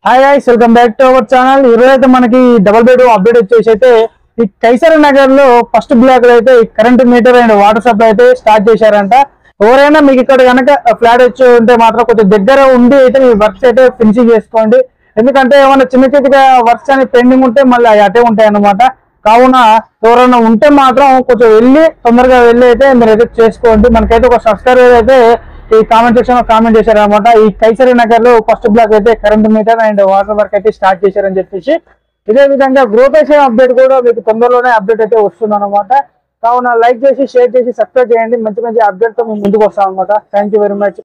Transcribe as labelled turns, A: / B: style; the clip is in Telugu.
A: hi guys welcome back to our channel ఈ రోజు అయితే మనకి డబుల్ బెడ్రూమ్ అప్డేట్ వచ్చేసి అయితే ఈ కైసర నగర్ లో ఫస్ట్ బ్లాక్ లో అయితే current meter and water supply అయితే స్టార్ట్ చేశారంట ఎవరైనా మీకు ఇక్కడ కనుక ఫ్లాట్ వచ్చి ఉంటే మాత్రం కొంచెం దగ్గర ఉండి అయితే మీ వర్క్స్ అయితే ఫినిషింగ్ చేసుకోండి ఎందుకంటే ఏమైనా చిన్న చిన్నగా వర్క్స్ అని పెండింగ్ ఉంటే మళ్ళీ అవి అటే ఉంటాయి అన్నమాట కావున ఎవరైనా ఉంటే మాత్రం కొంచెం వెళ్ళి తొందరగా వెళ్ళి అయితే మీరు అయితే చేసుకోండి మనకైతే ఒక సబ్స్క్రైబర్ అయితే ఈ కామెంట్ సెక్షన్ లో కామెంట్ చేశారు అనమాట ఈ కైసరి నగర్ లో ఫస్ట్ బ్లాక్ అయితే current meter and water work అయితే స్టార్ట్ చేశారని చెప్పేసి ఇదే విధంగా గ్రూపేషన్ అప్డేట్ కూడా మీకు తొందరలోనే అప్డేట్ అయితే వస్తుంది అనమాట కావున లైక్ చేసి షేర్ చేసి సబ్స్క్రైబ్ చేయండి మంచి మంచి అప్డేట్ తో మేము ముందుకు వస్తాం అనమాట థ్యాంక్ యూ వెరీ మచ్